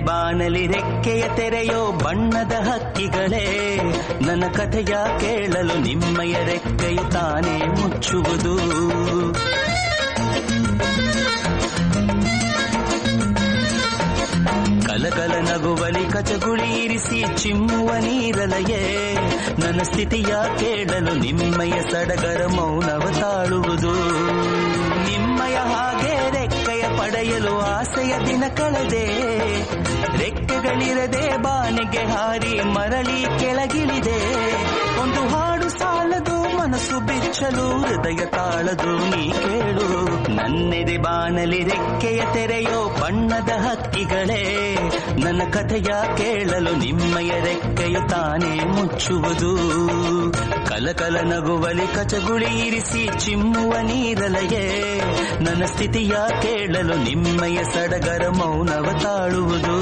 ಬಾನಲಿ ರೆಕ್ಕೆಯ ತೆರೆಯೋ ಬಣ್ಣದ ಹಕ್ಕಿಗಳೇ ನನ್ನ ಕಥೆಯ ಕೇಳಲು ನಿಮ್ಮಯ ರೆಕ್ಕೆಯು ತಾನೇ ಮುಚ್ಚುವುದು ಕಲಕಲ ನಗುವಲಿ ಕಚಗುಳಿ ಇರಿಸಿ ಚಿಮ್ಮುವ ನೀರಲಯೇ ನನ್ನ ಸ್ಥಿತಿಯ ಕೇಳಲು ನಿಮ್ಮಯ ಸಡಗರ ಮೌನವ ತಾಳುವುದು ನಿಮ್ಮಯ ಹಾಗೆ ರೆಕ್ಕೆಯ ಪಡೆಯಲು ಆಸೆಯ ದಿನ ಕಳೆದೆ ರೆಕ್ಕೆಗಳಿರದೆ ಬಾನಿಗೆ ಹಾರಿ ಮರಳಿ ಕೆಳಗಿಳಿದೆ ಒಂದು ಹಾಡು ಸಾಲದು ಮನಸ್ಸು ಬಿಚ್ಚಲು ಹೃದಯ ತಾಳದು ನೀ ಕೇಳು ನನ್ನೆದೆ ಬಾನಲಿ ರೆಕ್ಕೆಯ ತೆರೆಯೋ ಬಣ್ಣದ ಹಕ್ಕಿಗಳೇ ನನ್ನ ಕಥೆಯ ಕೇಳಲು ನಿಮ್ಮಯ ರೆಕ್ಕೆಯು ತಾನೇ ಮುಚ್ಚುವುದು ಕಲಕಲ ನಗುವಲಿ ಕಚಗುಳಿ ಇರಿಸಿ ಚಿಮ್ಮುವ ನೀರಲಯೇ ನನ್ನ ಸ್ಥಿತಿಯ ಕೇಳಲು ನಿಮ್ಮಯ ಸಡಗರ ಮೌನವ ತಾಳುವುದು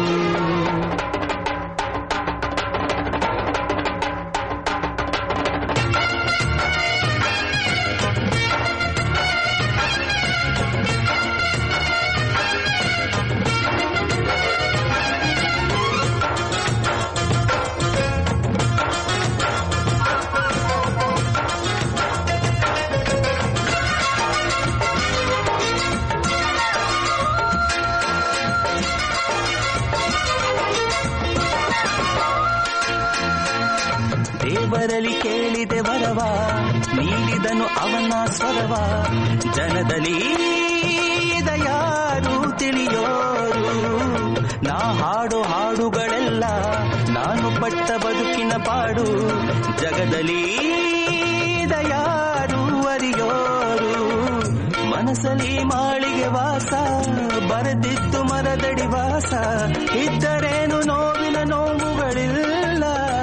ದೇವರಲ್ಲಿ ಕೇಳಿದೆ ವರವ ನೀಡಿದನು ಅವನ ಸ್ವರವ ಜನದಲ್ಲಿ ಇದ ಯಾರು ತಿಳಿಯೋರು ನಾ ಹಾಡು ಹಾಡುಗಳೆಲ್ಲ ನಾನು ಪಟ್ಟ ಬದುಕಿನ ಪಾಡು ಜಗದಲ್ಲಿ ಇದ ಯಾರು ಅರಿಯೋರು ಮನಸ್ಸಲ್ಲಿ ಮಾಳಿಗೆ ವಾಸ ಬರೆದಿತ್ತು ಮರದಡಿ ವಾಸ ಇದ್ದರೇನು ನೋವಿನ ನೋವುಗಳಿಲ್ಲ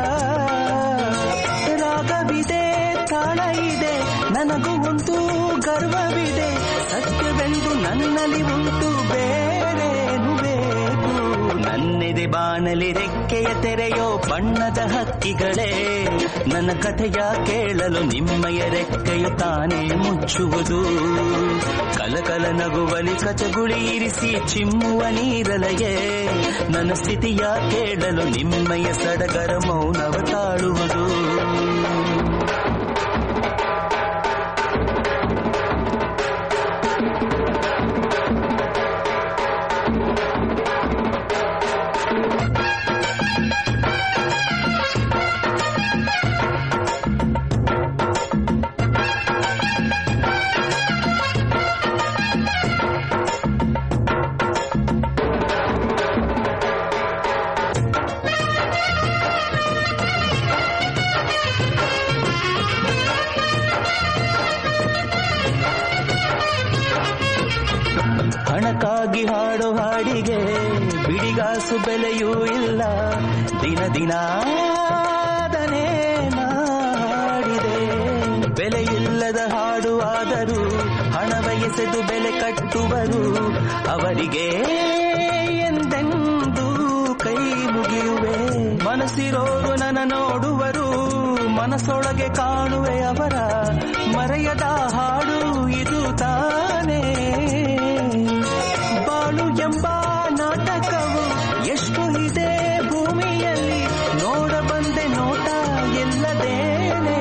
ರಾಗವಿದೆ ತಾಳ ಇದೆ ನನಗೂ ಒಂದು ಗರ್ವವಿದೆ ಸತ್ಯವೆಂದು ನನ್ನಲ್ಲಿ ಉಂಟು ಬೇರೇನು ಬೇಕು ನನ್ನೆದೆ ಬಾನಲಿ ರೆಕ್ಕೆಯ ತೆರೆಯೋ ಬಣ್ಣದ ಹಕ್ಕಿಗಳೇ ನನ್ನ ಕಥೆಯ ಕೇಳಲು ನಿಮ್ಮಯ ರೆಕ್ಕೆಯು ತಾನೇ ಮುಚ್ಚುವುದು ಕಲಕಲ ನಗುವಲಿ ಕಚಗುಳಿ ಇರಿಸಿ ಚಿಮ್ಮುವ ನೀರಲಯೇ ನನ್ನ ಸ್ಥಿತಿಯ ಕೇಳಲು ನಿಮ್ಮಯ ಸಡಗರ ಮೌನವ ತಾಳುವುದು ಹಣಕ್ಕಾಗಿ ಹಾಡೋ ಹಾಡಿಗೆ ಬಿಡಿಗಾಸು ಬೆಲೆಯೂ ಇಲ್ಲ ದಿನ ದಿನ ಅದನೇ ನಾಡಿದೆ ಬೆಲೆ ಇಲ್ಲದ ಹಾಡು ಆದರೂ ಹಣವ ಎಸೆದು ಬೆಲೆ ಕಟ್ಟುವರು ಅವರಿಗೆ ಎಂದೆಂದೂ ಕೈ ಮುಗಿಯುವೆ ಮನಸ್ಸಿರೋರು ನನ್ನ ನೋಡುವರು ಮನಸ್ಸೊಳಗೆ ಕಾಣುವೆ ಅವರ ಮರೆಯದ ಹಾಡು ಇದು ತಾನೇ ಬಾಳು ಎಂಬ ನಾಟಕವು ಎಷ್ಟು ಇದೆ ಭೂಮಿಯಲ್ಲಿ ನೋಡ ಬಂದೆ ನೋಟ ಎಲ್ಲದೇನೆ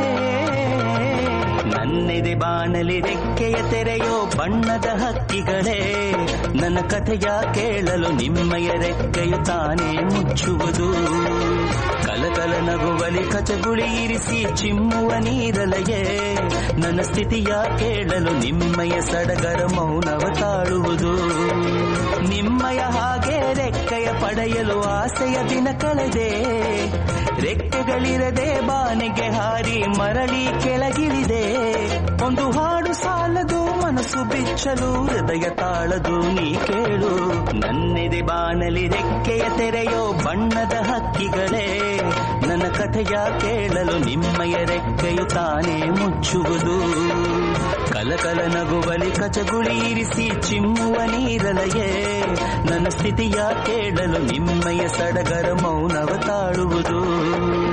ನನ್ನೆದೆ ಬಾನಲಿ ರೆಕ್ಕೆಯ ತೆರೆಯೋ ಬಣ್ಣದ ಹಕ್ಕಿಗಳೇ ನನ್ನ ಕಥೆಯ ಕೇಳಲು ನಿಮ್ಮಯ ರೆಕ್ಕೆಯು ತಾನೇ ಮುಚ್ಚುವುದು ಕಲಕಲ ನಗುವಲಿ ಕಚಗುಳಿ ಇರಿಸಿ ಚಿಮ್ಮುವ ನೀರಲಯೇ ನನ್ನ ಸ್ಥಿತಿಯ ಕೇಳಲು ನಿಮ್ಮಯ ಸಡಗರ ಮೌನವ ತಾಳುವುದು ನಿಮ್ಮಯ ಹಾಗೆ ರೆಕ್ಕೆಯ ಪಡೆಯಲು ಆಸೆಯ ದಿನ ಕಳೆದೆ ರೆಕ್ಕೆಗಳಿರದೆ ಬಾನಿಗೆ ಹಾರಿ ಮರಳಿ ಕೆಳಗಿಳಿದೆ ಒಂದು ಹಾಡು ಸಾಲದು ಮನಸ್ಸು ಬಿಚ್ಚಲು ಹೃದಯ ತಾಳದು ನೀ ಕೇಳು ನನ್ನೆದೆ ಬಾನಲಿ ರೆಕ್ಕೆಯ ತೆರೆಯೋ ಬಣ್ಣದ ಹಕ್ಕಿಗಳೇ ನನ್ನ ಕಥೆಯ ಕೇಳಲು ನಿಮ್ಮಯ ರೆಕ್ಕೆಯು ತಾನೇ ಮುಚ್ಚುವುದು ಕಲಕಲ ನಗುವಲಿ ಕಚಗುಳಿ ಇರಿಸಿ ಚಿಮ್ಮುವ ನೀರಲಯೇ ನನ್ನ ಸ್ಥಿತಿಯ ಕೇಳಲು ನಿಮ್ಮಯ ಸಡಗರ ಮೌನವ ತಾಳುವುದು